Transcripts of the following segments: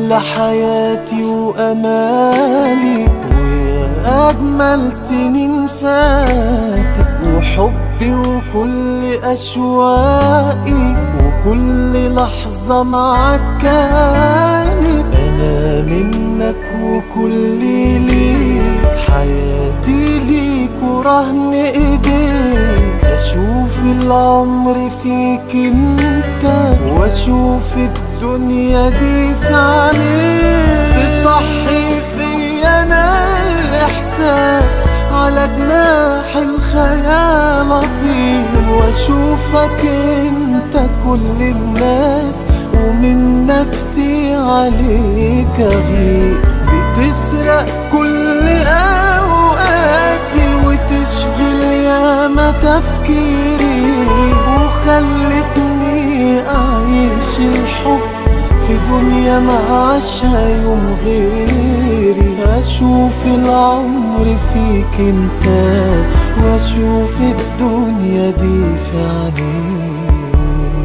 كل حياتي وأمالي ويا أجمل سنين فاتت وحبي وكل أشواقي وكل لحظة معاك كانت أنا منك وكل ليك حياتي ليك ورهن إيديك أشوف العمر فيك انت وأشوف الدنيا دي في عينيك تصحي فيا أنا الإحساس على جناح الخيال أطير وأشوفك أنت كل الناس ومن نفسي عليك أغير بتسرق كل أوقاتي وتشغل ياما تفكيري وخلتني أعيش الحب في دنيا ما عاشها يوم غيري أشوف العمر فيك انت وأشوف الدنيا دي في عينيك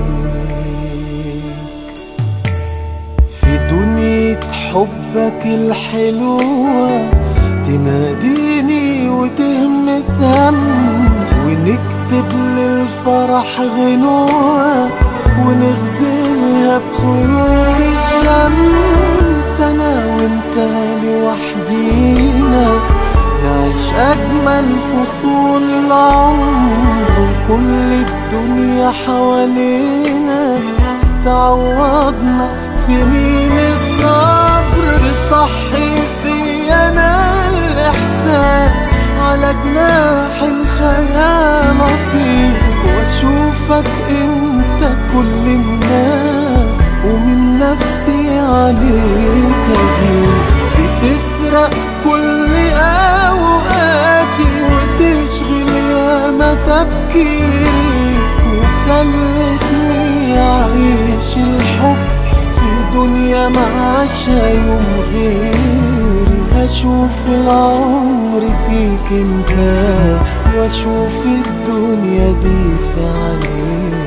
في دنيا حبك الحلوة تناديني وتهمس همس ونكتب للفرح غنوة ونغزلها بخيوط الشمس أنا وأنت لوحدينا نعيش أجمل فصول العمر وكل الدنيا حوالينا تعوضنا سنين الصبر تصحي في أنا الإحساس على جناح الخيال أطير وأشوفك أنت كل الناس ومن نفسي عليك أغير بتسرق كل أوقاتي وتشغل ياما تفكيري وخلتني أعيش الحب في دنيا ما عاشها يوم غيري أشوف العمر فيك انت وأشوف الدنيا دي في عينيك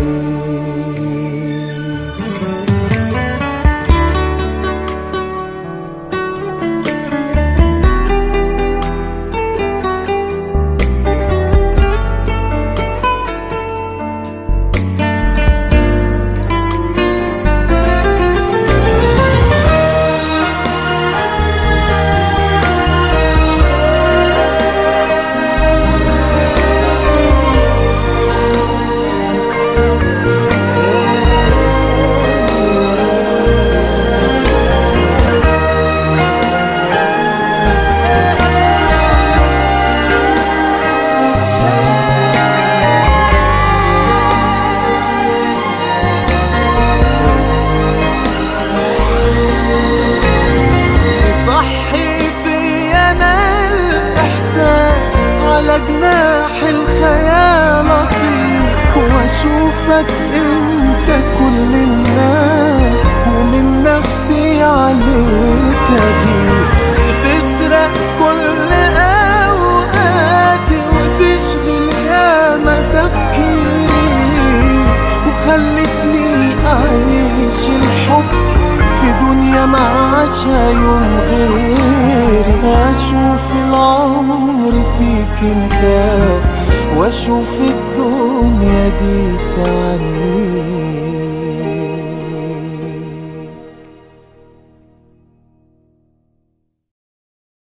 صحي في انا الاحساس على جناح الخيال اطير واشوفك انت كل الناس ومن نفسي عليك اغير بتسرق كل اوقاتي وتشغل ياما تفكيري وخلتني اعيش الحب في دنيا ما عاشها يوم غيري أشوف العمر فيك انت وأشوف الدنيا دي في عينيك